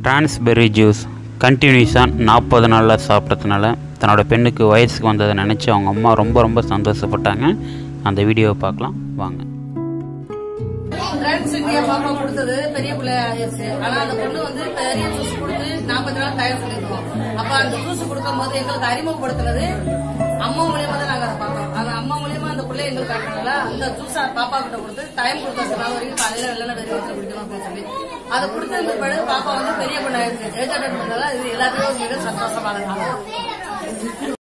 டிரான்ஸ்பெர்ரி juice கண்டினியூஸாக நாற்பது நாளில் சாப்பிட்டதுனால தன்னோட பெண்ணுக்கு வயசுக்கு வந்ததை நினச்சி அவங்க அம்மா ரொம்ப ரொம்ப சந்தோஷப்பட்டாங்க அந்த வீடியோவை பார்க்கலாம் வாங்க ஃப்ரெண்ட்ஸ் இந்தியா பாப்பா கொடுத்தது பெரிய பிள்ளை ஆயிடுச்சு ஆனா அந்த பொண்ணு வந்து பெரிய ஜூஸ் கொடுத்து நாற்பது நாள் டைம் சொல்லியிருக்கோம் அப்ப அந்த ஜூஸ் கொடுக்கும் போது எங்களுக்கு அறிமுகப்படுத்தினது அம்மா மூலியமா தான் நாங்க அதை பார்த்தோம் அந்த அம்மா மூலியமா அந்த பிள்ளை எங்களுக்கு காட்டினால அந்த ஜூஸ் பாப்பா கிட்ட கொடுத்து டைம் கொடுத்த சொன்ன வரைக்கும் காலையில வெள்ளன வெறி வந்து குடிக்கணும் அப்படின்னு சொல்லி அதை கொடுத்ததுக்கு பிறகு பாப்பா வந்து பெரிய பொண்ணு ஆயிடுச்சு ஏஜ் அட்டன் பண்ணதால இது எல்லாத்துக்கும் மிக சந்தோஷமான நாள்